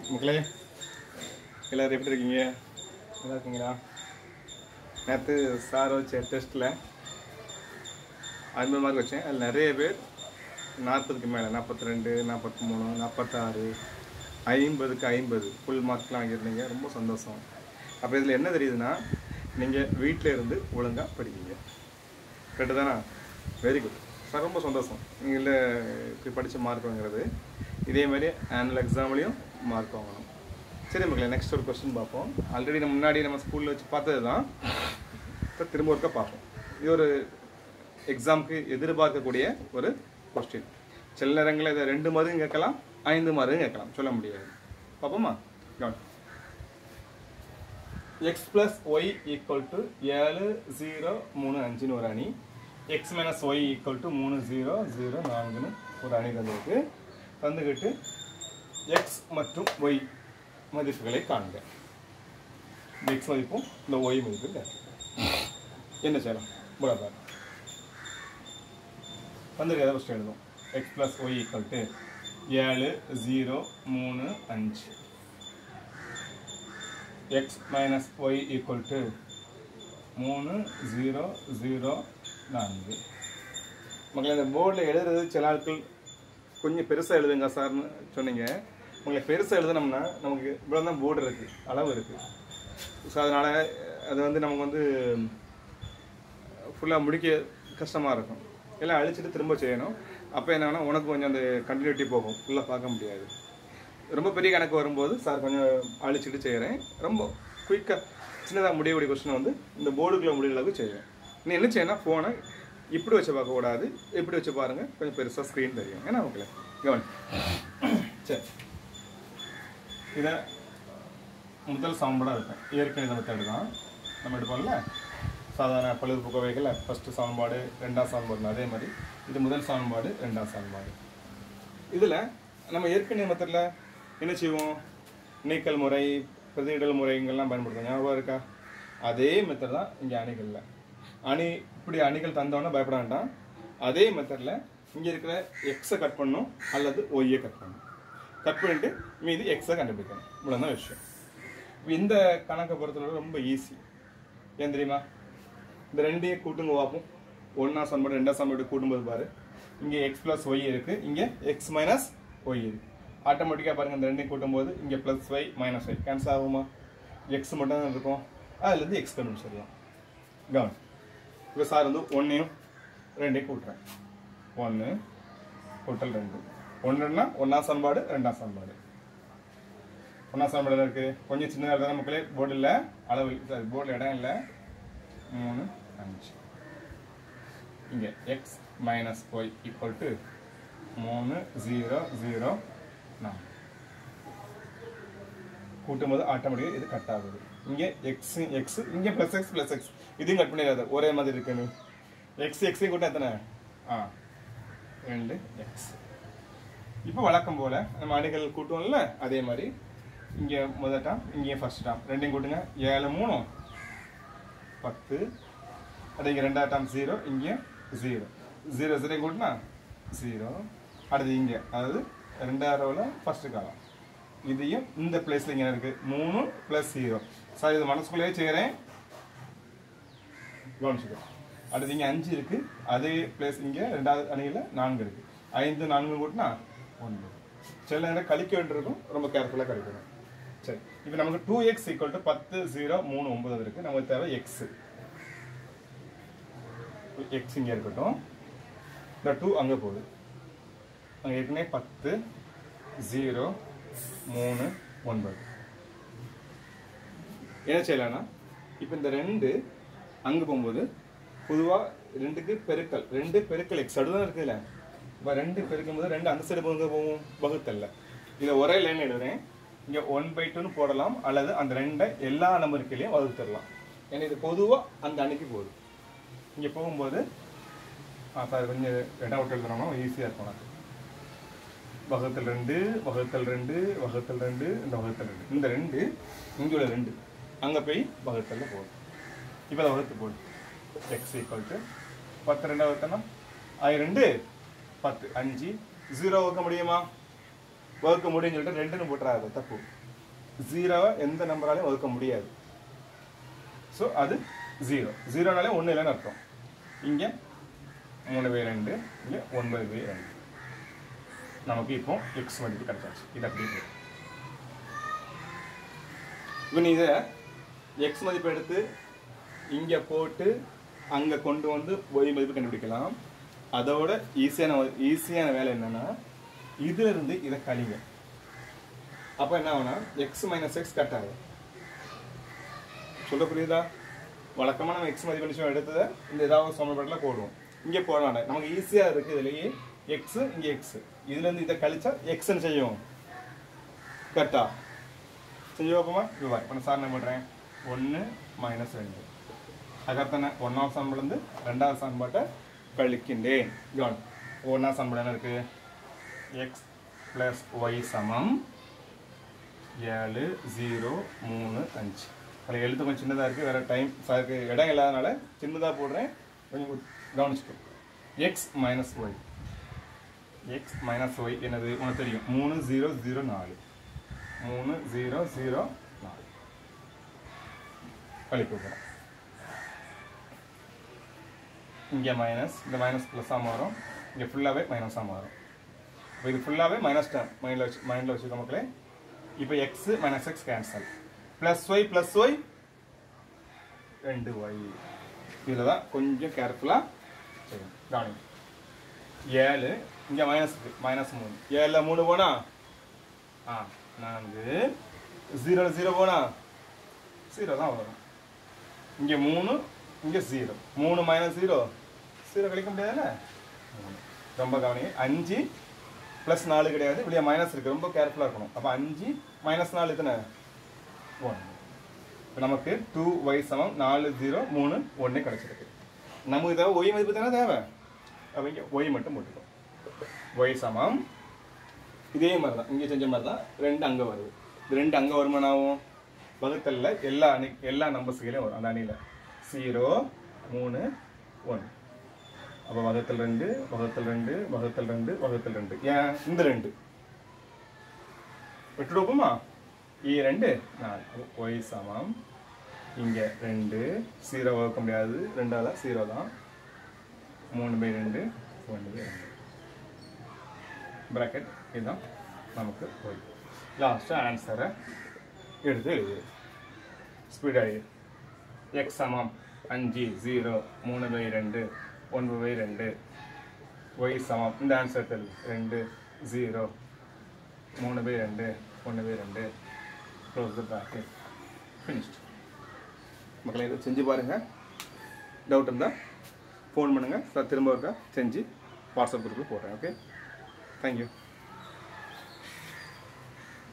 மக்களே எல்லாரும் எப்படி இருக்கீங்க நல்லா இருக்கீங்களா நேற்று சார் வச்ச டெஸ்ட்டில் ஐம்பது மார்க் வச்சேன் அதில் நிறைய பேர் நாற்பதுக்கு மேலே நாற்பத்தி ரெண்டு நாற்பத்தி மூணு நாற்பத்தாறு ஐம்பதுக்கு ஐம்பது ஃபுல் மார்க்லாம் வாங்கியிருந்தீங்க ரொம்ப சந்தோஷம் அப்போ இதில் என்ன தெரியுதுன்னா நீங்கள் வீட்டில் இருந்து ஒழுங்காக படிக்கீங்க கரெக்டு தானே வெரி குட் சார் ரொம்ப சந்தோஷம் நீங்கள் இப்படி படித்த மார்க் வாங்குறது இதே மாதிரி ஆனுவல் எக்ஸாம்லேயும் மார்க் வாங்கணும் சரி மக்களே நெக்ஸ்ட் ஒரு கொஸ்டின் பார்ப்போம் ஆல்ரெடி நம்ம முன்னாடி நம்ம ஸ்கூலில் வச்சு பார்த்தது தான் இப்போ திரும்ப ஒருக்கா பார்ப்போம் இது ஒரு எக்ஸாமுக்கு எதிர்பார்க்கக்கூடிய ஒரு கொஸ்டின் சில நேரங்களில் இதை ரெண்டு மார்க்கும் கேட்கலாம் ஐந்து மார்க்கும் கேட்கலாம் சொல்ல முடியாது பார்ப்போமா கவனம் X plus Y equal to ஏழு ஜீரோ மூணு அஞ்சுன்னு ஒரு அணி X minus Y equal to மூணு ஜீரோ ஜீரோ நான்குன்னு ஒரு அணி தந்திருக்கு தந்துக்கிட்டு எக்ஸ் மற்றும் ஒய் மதிப்புகளை காண்க இந்த எக்ஸ் மதிப்பும் இந்த ஒய் மதிப்பும் கேட்க என்ன செய்யலாம் பராபர் தந்திருக்கிறத ஃபஸ்ட் எழுதும் X plus Y equal to ஏழு ஜீரோ மூணு அஞ்சு X minus Y equal to மூணு ஜீரோ ஜீரோ நான்கு மக்களை இந்த போர்டில் எழுதுறது சில ஆட்கள் கொஞ்சம் பெருசாக எழுதுங்க சார்னு சொன்னீங்க உங்களை பெருசாக எழுதுனோம்னா நமக்கு இவ்வளோ தான் போர்டு இருக்குது அளவு இருக்குது ஸோ அதனால் அது வந்து நமக்கு வந்து ஃபுல்லாக முடிக்க கஷ்டமாக இருக்கும் எல்லாம் அழிச்சிட்டு திரும்ப செய்யணும் அப்போ என்னன்னா உனக்கு கொஞ்சம் அந்த கண்டினியூட்டி போகும் ஃபுல்லாக பார்க்க முடியாது ரொம்ப பெரிய கணக்கு வரும்போது சார் கொஞ்சம் அழிச்சிட்டு செய்கிறேன் ரொம்ப குயிக்காக சின்னதாக முடியக்கூடிய கொஸ்டின் வந்து இந்த போர்டுக்குள்ளே முடிய அளவுக்கு செய்வேன் நீ என்ன செய்யணும் ஃபோனை இப்படி வச்சு பார்க்கக்கூடாது இப்படி வச்சு பாருங்கள் கொஞ்சம் பெருசாக ஸ்க்ரீன் தெரியும் ஏன்னா ஓகே கவனி சரி இதை முதல் சமன்பாடாக இருக்கும் இயற்கை மெத்தடு தான் நம்ம எடுப்போம்ல சாதாரண பழுதுபோக்கவைகள் ஃபஸ்ட்டு சமன்பாடு ரெண்டாம் சமன்பாடு அதே மாதிரி இது முதல் சமன்பாடு ரெண்டாம் சமன்பாடு இதில் நம்ம ஏற்கனவே மெத்தடில் என்ன செய்வோம் நீக்கல் முறை பிரதியிடல் முறைங்கள்லாம் பயன்படுத்துவோம் ஞாபகம் இருக்கா அதே மெத்தட் தான் இங்கே அணிகளில் அணி இப்படி அணிகள் தந்தோன்னே பயப்பட வேண்டாம் அதே மெத்தடில் இங்கே இருக்கிற எக்ஸை கட் பண்ணணும் அல்லது ஒய்யை கட் பண்ணணும் கட் பண்ணிட்டு மீதி எக்ஸை கண்டுபிடிக்கணும் இவ்வளோதான் விஷயம் இப்ப இந்த கணக்கை பொறுத்தவரை ரொம்ப ஈஸி ஏன் தெரியுமா இந்த ரெண்டையும் கூட்டுங்க பார்ப்போம் ஒன்றா சமன்பாடு ரெண்டாம் சமன்பாடு கூட்டும்போது பாரு இங்கே எக்ஸ் ப்ளஸ் ஒய் இருக்கு இங்கே எக்ஸ் மைனஸ் ஒய் இருக்கு ஆட்டோமேட்டிக்காக பாருங்க இந்த ரெண்டையும் கூட்டும்போது இங்கே plus Y minus Y cancel ஆகுமா எக்ஸ் மட்டும் தான் இருக்கும் அதுலேருந்து எக்ஸ் கண்டுபிடிச்சிடலாம் கவனம் இப்போ சார் வந்து ஒன்றையும் ரெண்டையும் கூட்டுறேன் ஒன்று கூட்டல் ரெண்டு ஒன்றுன்னா ஒன்றாம் சமன்பாடு ரெண்டாம் சமன்பாடு ஒன்றாம் சமன்பாடு இருக்கு கொஞ்சம் சின்னதாக இருந்தால் மக்களே போர்டு இல்லை அளவு சாரி போர்டில் இடம் இல்லை மூணு அஞ்சு இங்கே x minus Y equal to மூணு ஜீரோ ஜீரோ நாலு கூட்டும்போது ஆட்டோமேட்டிக்காக இது கட் ஆகுது இங்கே எக்ஸ் எக்ஸ் இங்கே ப்ளஸ் எக்ஸ் ப்ளஸ் எக்ஸ் இதையும் கட் பண்ணிடாது ஒரே மாதிரி இருக்குன்னு எக்ஸ் எக்ஸையும் கூட்டம் எத்தனை ஆ ரெண்டு எக்ஸ் இப்போ வழக்கம் போல் நம்ம அணிகள் கூட்டுவோம்ல அதே மாதிரி இங்கே முதல் டாம் இங்கே ஃபர்ஸ்ட் டாம் ரெண்டையும் கூட்டுங்க ஏழு மூணு பத்து அது இங்கே ரெண்டாவது டாம் ஜீரோ இங்கே ஜீரோ ஜீரோ ஜீரோ கூட்டினா ஜீரோ அடுத்து இங்கே அதாவது ரெண்டாவது ரோவில் ஃபஸ்ட்டு காலம் இதையும் இந்த பிளேஸில் இங்கே இருக்குது மூணு ப்ளஸ் ஜீரோ சார் இது மனசுக்குள்ளேயே செய்கிறேன் கவனிச்சுக்கோ அடுத்து இங்கே அஞ்சு இருக்குது அதே பிளேஸ் இங்கே ரெண்டாவது அணியில் நான்கு இருக்குது ஐந்து நான்கு கூட்டினா ஒன்று சில நேரம் கழிக்க வேண்டியிருக்கும் ரொம்ப கேர்ஃபுல்லாக கழிக்கணும் சரி இப்போ நமக்கு டூ எக்ஸ் ஈக்குவல் டு பத்து ஜீரோ மூணு ஒன்பது இருக்குது நமக்கு தேவை எக்ஸ் எக்ஸ் இங்கே இருக்கட்டும் இந்த டூ அங்கே போகுது அங்கே ஏற்கனவே பத்து ஜீரோ மூணு ஒன்பது என்ன செய்யலாம்னா இப்போ இந்த ரெண்டு அங்கே போகும்போது பொதுவாக ரெண்டுக்கு பெருக்கல் ரெண்டு பெருக்கல் எக்ஸ் அடுதான் இருக்குதுல்ல இப்போ ரெண்டு பெருக்கும் போது ரெண்டு அந்த சைடு போங்க போகும் வகுத்தல்ல இதை ஒரே லைன் எழுதுறேன் இங்கே ஒன் பை டூன்னு போடலாம் அல்லது அந்த ரெண்டை எல்லா நம்பருக்குலையும் வகுத்துடலாம் ஏன்னா இது பொதுவாக அந்த அன்னைக்கு போகுது இங்கே போகும்போது ஆ சார் கொஞ்சம் ரெண்டாவது விட்டு எழுதுனோம்னா ஈஸியாக இருக்கும் எனக்கு வகுத்தல் ரெண்டு வகுத்தல் ரெண்டு வகுத்தல் ரெண்டு இந்த வகுத்தல் ரெண்டு இந்த ரெண்டு இங்கே உள்ள ரெண்டு அங்கே போய் வகுத்தலில் போகுது இப்போ அதை வகுத்து போகுது எக்ஸ் ஈக்குவல் டு பத்து ரெண்டாவது வகுத்தனா ஆயிரம் ரெண்டு பத்து அஞ்சு ஜீரோ வைக்க முடியுமா வகுக்க முடியும்னு சொல்லிட்டு ரெண்டுன்னு போட்டுறாது தப்பு ஜீரோவை எந்த நம்பராலையும் வகுக்க முடியாது ஸோ அது ஜீரோ ஜீரோனாலே ஒன்று இல்லைன்னு அர்த்தம் இங்கே மூணு பை ரெண்டு இங்கே ஒன்பது பை ரெண்டு நமக்கு இப்போ எக்ஸ் மதிப்பு கிடைச்சாச்சு இது அப்படியே இருக்கு. இப்போ நீ இதை எக்ஸ் மதிப்பு எடுத்து இங்கே போட்டு அங்கே கொண்டு வந்து ஒய் மதிப்பு கண்டுபிடிக்கலாம் அதோட ஈஸியான ஈஸியான வேலை என்னன்னா இதுல இருந்து இதை கழிங்க அப்போ என்ன ஆகும்னா எக்ஸ் மைனஸ் எக்ஸ் கட் ஆகும் சொல்ல புரியுதா வழக்கமாக நம்ம எக்ஸ் மதிப்பு நிமிஷம் எடுத்ததை இந்த ஏதாவது சமன்பாட்டில் போடுவோம் இங்கே போட வேண்டாம் நமக்கு ஈஸியாக இருக்குது இதுலேயே எக்ஸு இங்கே எக்ஸு இதுலேருந்து இதை கழிச்சா எக்ஸ்ன்னு செய்யும் கரெக்டா செஞ்சு பார்ப்போமா இது வா இப்போ நான் சார் என்ன பண்ணுறேன் ஒன்று மைனஸ் ரெண்டு அதுக்கடுத்து ஒன்றாவது சம்பளந்து ரெண்டாவது சமன்பாட்டை கழிக்கின்றேன் ஜான் ஒன்றாவது சம்பளம் என்ன இருக்குது எக்ஸ் ப்ளஸ் ஒய் சமம் ஏழு ஜீரோ மூணு அஞ்சு அதில் எழுத்து கொஞ்சம் சின்னதாக இருக்குது வேறு டைம் சாருக்கு இடம் இல்லாதனால சின்னதாக போடுறேன் கொஞ்சம் கவனிச்சுக்கோ x minus y x minus y என்னது உனக்கு தெரியும் மூணு ஜீரோ ஜீரோ நாலு மூணு ஜீரோ ஜீரோ நாலு கழிப்பு போகிறோம் இங்கே மைனஸ் இந்த மைனஸ் ப்ளஸ்ஸாக மாறும் இங்கே ஃபுல்லாகவே மைனஸாக மாறும் இப்போ இது ஃபுல்லாகவே மைனஸ் டேம் மைண்டில் வச்சு மைண்டில் வச்சுக்க மக்களே இப்போ x minus x cancel plus y plus y ரெண்டு ஒய் இதில் தான் கொஞ்சம் கேர்ஃபுல்லாக செய்யணும் கவனி ஏழு இங்கே மைனஸ் மைனஸ் மூணு ஏழில் மூணு போனா ஆ நான்கு ஜீரோவில் ஜீரோ போனா ஜீரோ தான் வரும் இங்கே மூணு இங்கே ஜீரோ மூணு மைனஸ் ஜீரோ ஜீரோ கிடைக்க முடியாதுல்ல மூணு. ரொம்ப கவனி அஞ்சு ப்ளஸ் நாலு கிடையாது இப்படியே மைனஸ் இருக்குது ரொம்ப கேர்ஃபுல்லாக இருக்கணும் அப்போ அஞ்சு மைனஸ் நாலு எத்தனை ஒன்று இப்போ நமக்கு டூ ஒய் சமம் நாலு ஜீரோ மூணு ஒன்று கிடச்சிருக்கு நமக்கு தேவை ஒய் மதிப்பு தானே தேவை அப்போ இங்கே ஒய் மட்டும் போட்டுக்கோ ஒய் சமம் இதே மாதிரி தான் இங்கே செஞ்ச மாதிரி தான் ரெண்டு அங்கே வருது இது ரெண்டு அங்கே வருமானாவும் வகுத்தல்ல எல்லா அணி எல்லா நம்பர்ஸ்களையும் வரும் அந்த அணியில் ஜீரோ மூணு ஒன்று அப்போ வகுத்தல் ரெண்டு வகுத்தல் ரெண்டு வகுத்தல் ரெண்டு வகுத்தல் ரெண்டு ஏன் இந்த ரெண்டு விட்டுடுவோமா இ ரெண்டு நாலு அப்போ ஒய் சமம் இங்கே ரெண்டு ஜீரோ வகுக்க முடியாது ரெண்டால ஜீரோ தான் மூணு பை ரெண்டு ஒன்று பை ரெண்டு ப்ராக்கெட் இதுதான் நமக்கு ஒய் லாஸ்ட்டாக ஆன்சரை எடுத்து எழுது ஸ்பீட் ஆகி எக்ஸ் சமம் அஞ்சு ஜீரோ மூணு பை ரெண்டு ஒன்பது பை ரெண்டு ஒய் சமம் இந்த ஆன்சர் தெரியல ரெண்டு ஜீரோ மூணு பை ரெண்டு ஒன்று பை ரெண்டு க்ளோஸ் த ப்ராக்கெட் ஃபினிஷ்ட் மக்களை இதை செஞ்சு பாருங்கள் டவுட் இருந்தால் ஃபோன் பண்ணுங்கள் சார் திரும்ப இருக்கா செஞ்சு வாட்ஸ்அப் குரூப்பில் போடுறேன் ஓகே தேங்க்யூ